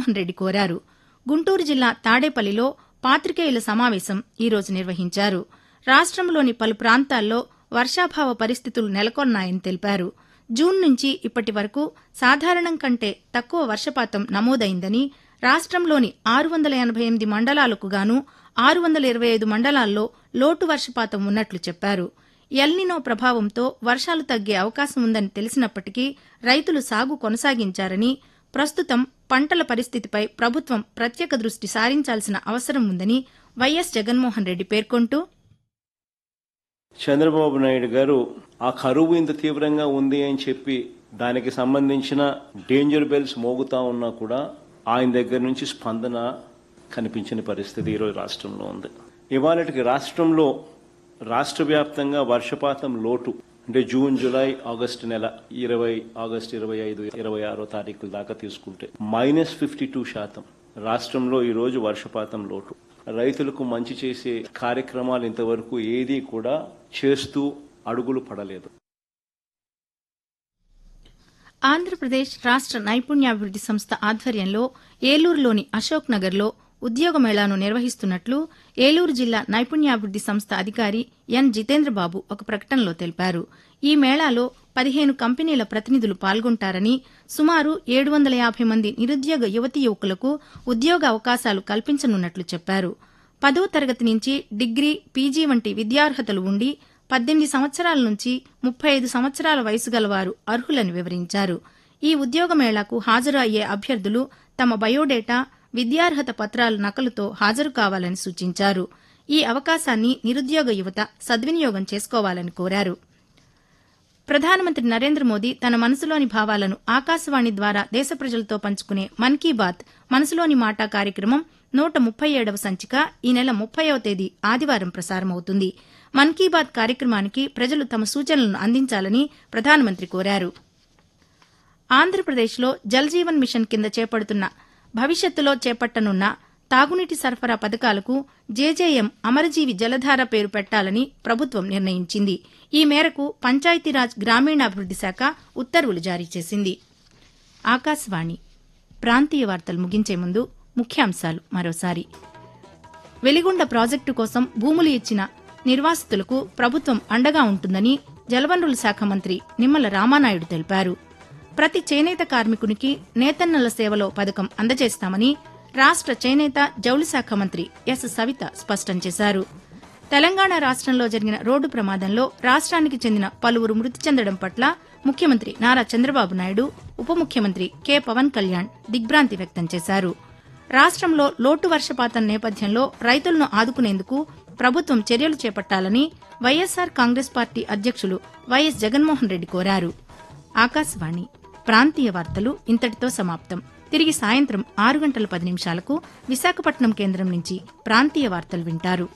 జగన్మోహన్ రెడ్డి కోరారు గుంటూరు జిల్లా తాడేపల్లిలో పాతికేయుల సమావేశం ఈరోజు నిర్వహించారు రాష్టంలోని పలు ప్రాంతాల్లో వర్షాభావ పరిస్థితులు నెలకొన్నాయని తెలిపారు జూన్ నుంచి ఇప్పటి వరకు సాధారణం కంటే తక్కువ వర్షపాతం నమోదైందని రాష్టంలోని ఆరు వందల ఎనభై ఎనిమిది మండలాలకు గాను ఆరు వందల ఇరవై ఐదు మండలాల్లో లోటు వర్షపాతం ఉన్నట్లు చెప్పారు ఎల్నినో ప్రభావంతో వర్షాలు తగ్గే అవకాశం ఉందని తెలిసినప్పటికీ రైతులు సాగు కొనసాగించారని ప్రస్తుతం పంటల పరిస్థితిపై ప్రభుత్వం ప్రత్యేక దృష్టి సారించాల్సిన అవసరం ఉందని వైఎస్ జగన్మోహన్ రెడ్డి పేర్కొంటూ చంద్రబాబు నాయుడు గారు ఆ కరువు ఇంత తీవ్రంగా ఉంది అని చెప్పి దానికి సంబంధించిన డేంజర్ బెల్స్ మోగుతా ఉన్నా కూడా ఆయన దగ్గర నుంచి స్పందన కనిపించిన పరిస్థితి ఈరోజు రాష్ట్రంలో ఉంది ఇవాళకి రాష్ట్రంలో రాష్ట్ర వ్యాప్తంగా వర్షపాతం లోటు అంటే జూన్ జూలై ఆగస్టు నెల ఇరవై ఆగస్టు ఇరవై ఐదు ఇరవై ఆరో తారీఖుల దాకా తీసుకుంటే మైనస్ ఫిఫ్టీ టూ శాతం రాష్ట్రంలో ఈరోజు వర్షపాతం లోటు రైతులకు మంచి చేసే కార్యక్రమాలు ఇంతవరకు ఏదీ కూడా చేస్తూ అడుగులు పడలేదు ఆంధ్రప్రదేశ్ రాష్ట నైపుణ్యాభివృద్ది సంస్థ ఆధ్వర్యంలో ఏలూరులోని అశోక్ నగర్లో ఉద్యోగ మేళాను నిర్వహిస్తున్నట్లు ఏలూరు జిల్లా నైపుణ్యాభివృద్ది సంస్థ అధికారి ఎన్ జితేంద్రబాబు ఒక ప్రకటనలో తెలిపారు ఈ మేళాలో పదిహేను కంపెనీల ప్రతినిధులు పాల్గొంటారని సుమారు ఏడు వందల యాభై మంది నిరుద్యోగ యువతీ యువకులకు ఉద్యోగ అవకాశాలు కల్పించనున్నట్లు చెప్పారు పదో తరగతి నుంచి డిగ్రీ పీజీ వంటి విద్యార్హతలు ఉండి పద్దెనిమిది సంవత్సరాల నుంచి ముప్పై ఐదు సంవత్సరాల వయసు గలవారు అర్హులని వివరించారు ఈ ఉద్యోగ మేళాకు హాజరు అయ్యే అభ్యర్థులు తమ బయోడేటా విద్యార్హత పత్రాల నకలుతో హాజరు కావాలని సూచించారు ఈ అవకాశాన్ని నిరుద్యోగ యువత సద్వినియోగం చేసుకోవాలని కోరారు ప్రధానమంత్రి నరేంద్ర మోదీ తన మనసులోని భావాలను ఆకాశవాణి ద్వారా దేశ ప్రజలతో పంచుకునే మన్ కీ బాత్ మనసులోని మాట కార్యక్రమం నూట ముప్పై ఏడవ సంచిక ఈ నెల ముప్పైవ తేదీ ఆదివారం ప్రసారమవుతుంది మన్ కీ బాత్ కార్యక్రమానికి ప్రజలు తమ సూచనలను అందించాలని ప్రధానమంత్రి కోరారు ఆంధ్రప్రదేశ్లో జల్ జీవన్ మిషన్ కింద చేపడుతున్న భవిష్యత్తులో చేపట్టనున్న తాగునీటి సరఫరా పథకాలకు జేజేఎం అమరజీవి జలధార పేరు పెట్టాలని ప్రభుత్వం నిర్ణయించింది ఈ మేరకు పంచాయతీరాజ్ గ్రామీణాభివృద్ది శాఖ ఉత్తర్వులు జారీ చేసింది ఆకాశవాణి ప్రాంతీయ వార్తలు ముగించే ముందు ముఖ్యాంశాలు మరోసారి వెలిగొండ ప్రాజెక్టు కోసం భూములు ఇచ్చిన నిర్వాసితులకు ప్రభుత్వం అండగా ఉంటుందని జలవనరుల శాఖ మంత్రి నిమ్మల రామానాయుడు తెలిపారు ప్రతి చేనేత కార్మికునికి నేతన్నల సేవలో పథకం అందజేస్తామని రాష్ట చేనేత జౌళి శాఖ మంత్రి ఎస్ సవిత స్పష్టం చేశారు తెలంగాణ రాష్టంలో జరిగిన రోడ్డు ప్రమాదంలో రాష్ట్రానికి చెందిన పలువురు మృతి చెందడం పట్ల ముఖ్యమంత్రి నారా చంద్రబాబు నాయుడు ఉప ముఖ్యమంత్రి కె పవన్ కళ్యాణ్ దిగ్భ్రాంతి వ్యక్తం చేశారు రాష్ట్రంలో లోటు వర్షపాతం నేపథ్యంలో రైతులను ఆదుకునేందుకు ప్రభుత్వం చర్యలు చేపట్టాలని వైఎస్సార్ కాంగ్రెస్ పార్టీ అధ్యక్షులు వైఎస్ జగన్మోహన్ రెడ్డి కోరారు ఆకాశవాణి ప్రాంతీయ వార్తలు ఇంతటితో సమాప్తం తిరిగి సాయంత్రం ఆరు గంటల పది నిమిషాలకు విశాఖపట్నం కేంద్రం నుంచి ప్రాంతీయ వార్తలు వింటారు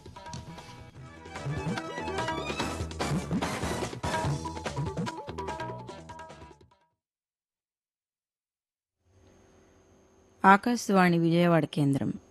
ఆకాశవాణి విజయవాడ కేంద్రం